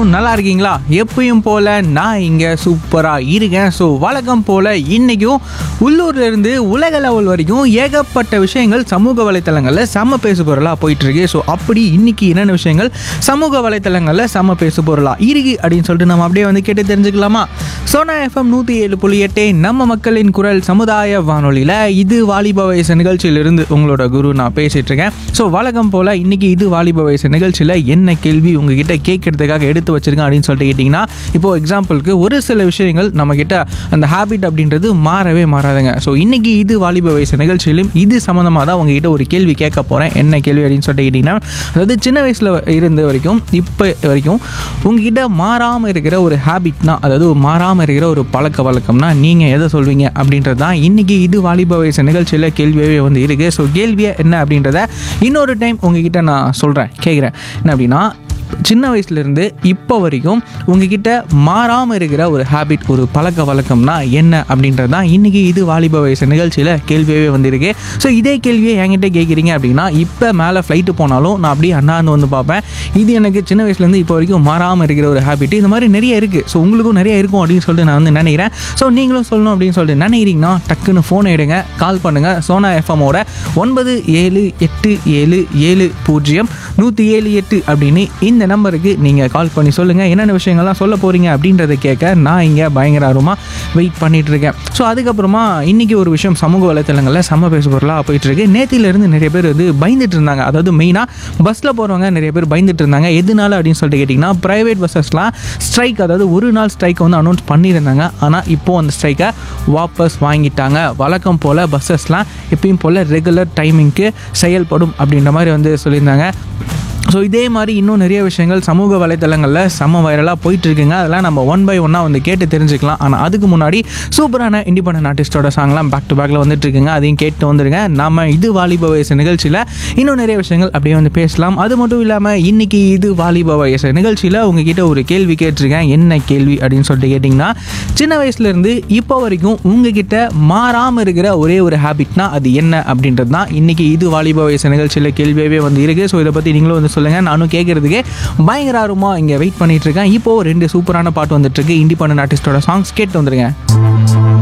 எல்லாரும் நல்லா இருக்கீங்களா எப்பயும் போல நான் இங்கே சூப்பராக இருக்கேன் ஸோ வழக்கம் போல இன்னைக்கும் உள்ளூர்ல இருந்து உலக லெவல் வரைக்கும் ஏகப்பட்ட விஷயங்கள் சமூக வலைத்தளங்களில் செம்ம பேசு பொருளாக போயிட்டு இருக்கு ஸோ அப்படி இன்னைக்கு என்னென்ன விஷயங்கள் சமூக வலைத்தளங்களில் செம்ம பேசு பொருளாக இருக்கு அப்படின்னு சொல்லிட்டு நம்ம அப்படியே வந்து கேட்டு தெரிஞ்சுக்கலாமா சோனா எஃப்எம் நூற்றி ஏழு புள்ளி எட்டு நம்ம மக்களின் குரல் சமுதாய வானொலியில் இது வாலிப வயசு நிகழ்ச்சியிலிருந்து உங்களோட குரு நான் பேசிட்டு இருக்கேன் ஸோ வழக்கம் போல் இன்னைக்கு இது வாலிப வயசு நிகழ்ச்சியில் என்ன கேள்வி உங்ககிட்ட கேட்கறதுக்காக எடுத்து வச்சிருக்கேன் அப்படின்னு சொல்லிட்டு கேட்டிங்கன்னா இப்போ எக்ஸாம்பிளுக்கு ஒரு சில விஷயங்கள் நம்மக்கிட்ட அந்த ஹேபிட் அப்படின்றது மாறவே மாறாதுங்க ஸோ இன்னைக்கு இது வாலிப வயசு நிகழ்ச்சியிலும் இது சம்மந்தமாக தான் உங்ககிட்ட ஒரு கேள்வி கேட்க போகிறேன் என்ன கேள்வி அப்படின்னு சொல்லிட்டு கேட்டிங்கன்னா அதாவது சின்ன வயசில் இருந்த வரைக்கும் இப்போ வரைக்கும் உங்ககிட்ட மாறாமல் இருக்கிற ஒரு ஹேபிட்னா அதாவது மாறாமல் இருக்கிற ஒரு பழக்க வழக்கம்னா நீங்கள் எதை சொல்வீங்க அப்படின்றது தான் இன்றைக்கி இது வாலிப வயசு நிகழ்ச்சியில் கேள்வியாகவே வந்து இருக்குது ஸோ கேள்வியே என்ன அப்படின்றத இன்னொரு டைம் உங்ககிட்ட நான் சொல்கிறேன் கேட்குறேன் என்ன அப்படின்னா சின்ன வயசுலேருந்து இப்போ வரைக்கும் உங்ககிட்ட மாறாமல் இருக்கிற ஒரு ஹேபிட் ஒரு பழக்க வழக்கம்னா என்ன அப்படின்றது தான் இன்றைக்கி இது வாலிப வயசு நிகழ்ச்சியில் கேள்வியாகவே வந்திருக்கு ஸோ இதே கேள்வியை என்கிட்ட கேட்குறீங்க அப்படின்னா இப்போ மேலே ஃப்ளைட்டு போனாலும் நான் அப்படியே அண்ணாந்து வந்து பார்ப்பேன் இது எனக்கு சின்ன வயசுலேருந்து இப்போ வரைக்கும் மாறாமல் இருக்கிற ஒரு ஹேபிட் இந்த மாதிரி நிறைய இருக்குது ஸோ உங்களுக்கும் நிறைய இருக்கும் அப்படின்னு சொல்லிட்டு நான் வந்து நினைக்கிறேன் ஸோ நீங்களும் சொல்லணும் அப்படின்னு சொல்லிட்டு நினைக்கிறீங்கன்னா டக்குன்னு ஃபோனை எடுங்க கால் பண்ணுங்கள் சோனா எஃப்எம்மோட ஒன்பது ஏழு எட்டு ஏழு ஏழு பூஜ்ஜியம் நூற்றி ஏழு எட்டு அப்படின்னு இந்த நம்பருக்கு நீங்கள் கால் பண்ணி சொல்லுங்கள் என்னென்ன விஷயங்கள்லாம் சொல்ல போகிறீங்க அப்படின்றத கேட்க நான் இங்கே பயங்கர ஆர்வமாக வெயிட் பண்ணிட்டு இருக்கேன் ஸோ அதுக்கப்புறமா இன்றைக்கி ஒரு விஷயம் சமூக வலைத்தளங்களில் செம்ம பேசு பொருளாக போயிட்டுருக்கு நேத்திலேருந்து நிறைய பேர் வந்து பயந்துட்டு இருந்தாங்க அதாவது மெயினாக பஸ்ஸில் போகிறவங்க நிறைய பேர் பயந்துட்டு இருந்தாங்க எதனால அப்படின்னு சொல்லிட்டு கேட்டிங்கன்னா ப்ரைவேட் பஸ்ஸஸ்லாம் ஸ்ட்ரைக் அதாவது ஒரு நாள் ஸ்ட்ரைக்கை வந்து அனௌன்ஸ் பண்ணியிருந்தாங்க ஆனால் இப்போது அந்த ஸ்ட்ரைக்கை வாபஸ் வாங்கிட்டாங்க வழக்கம் போல் பஸ்ஸஸ்லாம் எப்பயும் போல் ரெகுலர் டைமிங்க்கு செயல்படும் அப்படின்ற மாதிரி வந்து சொல்லியிருந்தாங்க ஸோ இதே மாதிரி இன்னும் நிறைய விஷயங்கள் சமூக வலைத்தளங்களில் செம்ம வைரலாக போயிட்டு இருக்குங்க அதெல்லாம் நம்ம ஒன் பை ஒன்னாக வந்து கேட்டு தெரிஞ்சுக்கலாம் ஆனால் அதுக்கு முன்னாடி சூப்பரான இண்டிபெண்டன்ட் ஆர்டிஸ்டோட சாங்லாம் பேக் டு பேக்கில் வந்துட்டு இருக்குங்க அதையும் கேட்டு வந்துருங்க நம்ம இது வாலிப வயசு நிகழ்ச்சியில் இன்னும் நிறைய விஷயங்கள் அப்படியே வந்து பேசலாம் அது மட்டும் இல்லாமல் இன்னைக்கு இது வாலிப வயசு நிகழ்ச்சியில் உங்ககிட்ட ஒரு கேள்வி கேட்டிருக்கேன் என்ன கேள்வி அப்படின்னு சொல்லிட்டு கேட்டிங்கன்னா சின்ன வயசுலேருந்து இப்போ வரைக்கும் உங்ககிட்ட மாறாமல் இருக்கிற ஒரே ஒரு ஹேபிட்னா அது என்ன அப்படின்றது தான் இன்னைக்கு இது வாலிப வயசு நிகழ்ச்சியில் கேள்வியாகவே வந்து இருக்குது ஸோ இதை பற்றி நீங்களும் வந்து சொல்லுங்கள் நானும் கேட்குறதுக்கு பயங்கர ஆர்வமாக இங்கே வெயிட் பண்ணிட்டு இருக்கேன் இப்போது ரெண்டு சூப்பரான பாட்டு வந்துட்டு இருக்கு இண்டிபெண்டன்ட் ஆர்டிஸ்டோட சாங்ஸ் கேட்டு வந்துருங்க